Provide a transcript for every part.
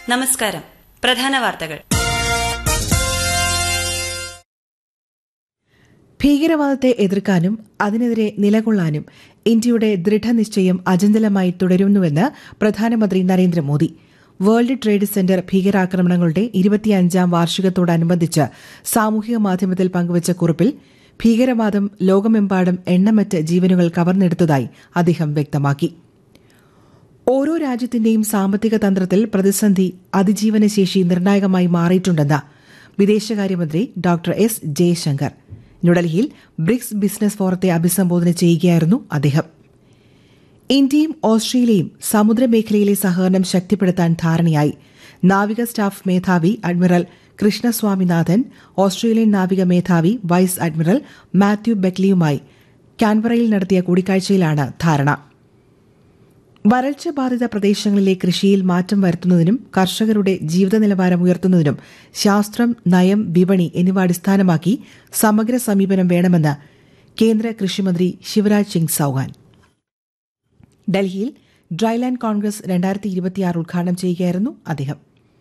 നമസ്കാരം പ്രധാന വാർത്തകൾ ഭീകരവാദത്തെ എതിർക്കാനും അതിനെതിരെ നിലകൊള്ളാനും ഇന്ത്യയുടെ ദൃഢനിശ്ചയം അചഞ്ചലമായി തുടരുന്നുവെന്ന് പ്രധാനമന്ത്രി നരേന്ദ്രമോദി വേൾഡ് ട്രേഡ് സെന്റർ ഭീകരാക്രമണങ്ങളുടെ ഇരുപത്തിയഞ്ചാം വാർഷികത്തോടനുബന്ധിച്ച് സാമൂഹിക മാധ്യമത്തിൽ പങ്കുവച്ച കുറിപ്പിൽ ഭീകരവാദം ലോകമെമ്പാടും എണ്ണമറ്റ് ജീവനുകൾ കവർന്നെടുത്തതായി അദ്ദേഹം വ്യക്തമാക്കി ഓരോ രാജ്യത്തിന്റെയും സാമ്പത്തിക തന്ത്രത്തിൽ പ്രതിസന്ധി അതിജീവനശേഷി നിർണായകമായി മാറിയിട്ടുണ്ടെന്ന് വിദേശകാര്യമന്ത്രി ഡോക്ടർ എസ് ജയശങ്കർ ന്യൂഡൽഹിയിൽ ബ്രിക്സ് ബിസിനസ് ഫോറത്തെ അഭിസംബോധന ചെയ്യുകയായിരുന്നു അദ്ദേഹം ഇന്ത്യയും ഓസ്ട്രേലിയയും സമുദ്രമേഖലയിലെ സഹകരണം ശക്തിപ്പെടുത്താൻ ധാരണയായി നാവിക സ്റ്റാഫ് മേധാവി അഡ്മിറൽ കൃഷ്ണസ്വാമിനാഥൻ ഓസ്ട്രേലിയൻ നാവിക മേധാവി വൈസ് അഡ്മിറൽ മാത്യു ബെക്ലിയുമായി കാൻബറയിൽ നടത്തിയ കൂടിക്കാഴ്ചയിലാണ് ധാരണ വരൾച്ച ബാധിത പ്രദേശങ്ങളിലെ കൃഷിയിൽ മാറ്റം വരുത്തുന്നതിനും കർഷകരുടെ ജീവിത നിലവാരം ഉയർത്തുന്നതിനും ശാസ്ത്രം നയം വിപണി എന്നിവ അടിസ്ഥാനമാക്കി സമഗ്ര സമീപനം വേണമെന്ന് കേന്ദ്ര കൃഷിമന്ത്രി ശിവരാജ് സിംഗ് ചൌഹാൻ ഡൽഹിയിൽ ഡ്രൈലാൻഡ് കോൺഗ്രസ് രണ്ടായിരത്തി ഇരുപത്തിയാറ് ഉദ്ഘാടനം ചെയ്യുകയായിരുന്നു അദ്ദേഹം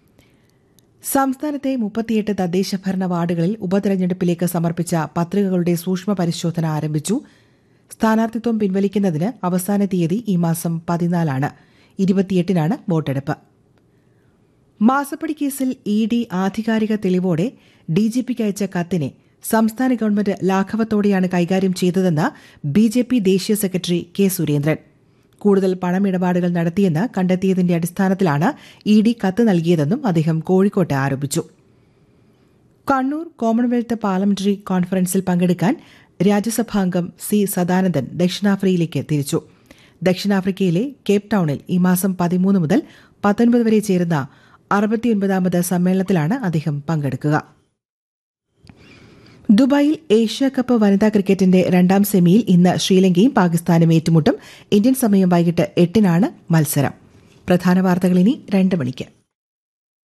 സംസ്ഥാനത്തെ മുപ്പത്തിയെട്ട് തദ്ദേശ ഭരണ വാർഡുകളിൽ ഉപതെരഞ്ഞെടുപ്പിലേക്ക് സമർപ്പിച്ച പത്രികകളുടെ സൂക്ഷ്മ പരിശോധന ആരംഭിച്ചു സ്ഥാനാർത്ഥിത്വം പിൻവലിക്കുന്നതിന് അവസാന തീയതി ഈ മാസം പതിനാലാണ് ഇരുപത്തിയെട്ടിനാണ് വോട്ടെടുപ്പ് മാസപ്പടി കേസിൽ ഇ ഡി ആധികാരിക തെളിവോടെ ഡിജിപിക്ക് അയച്ച കത്തിനെ സംസ്ഥാന ഗവൺമെന്റ് ലാഘവത്തോടെയാണ് കൈകാര്യം ചെയ്തതെന്ന് ബി ജെ പി ദേശീയ സെക്രട്ടറി കെ സുരേന്ദ്രൻ കൂടുതൽ പണമിടപാടുകൾ നടത്തിയെന്ന് കണ്ടെത്തിയതിന്റെ അടിസ്ഥാനത്തിലാണ് ഇ ഡി കത്ത് നൽകിയതെന്നും അദ്ദേഹം കോഴിക്കോട്ട് ആരോപിച്ചു കണ്ണൂർ കോമൺവെൽത്ത് പാർലമെന്ററി കോൺഫറൻസിൽ പങ്കെടുക്കാൻ രാജ്യസഭാംഗം സി സദാനന്ദൻ ദക്ഷിണാഫ്രിക്കയിലേക്ക് തിരിച്ചു ദക്ഷിണാഫ്രിക്കയിലെ കേപ്പ് ടൌണിൽ ഈ മാസം പതിമൂന്ന് മുതൽ പത്തൊൻപത് വരെ ചേരുന്ന അറുപത്തിയൊൻപതാമത് സമ്മേളനത്തിലാണ് അദ്ദേഹം പങ്കെടുക്കുക ദുബായിൽ ഏഷ്യ കപ്പ് വനിതാ ക്രിക്കറ്റിന്റെ രണ്ടാം സെമിയിൽ ഇന്ന് ശ്രീലങ്കയും പാകിസ്ഥാനും ഏറ്റുമുട്ടും ഇന്ത്യൻ സമയം വൈകിട്ട് എട്ടിനാണ് മത്സരം പ്രധാന വാർത്തകൾ ഇനി രണ്ട് മണിക്ക്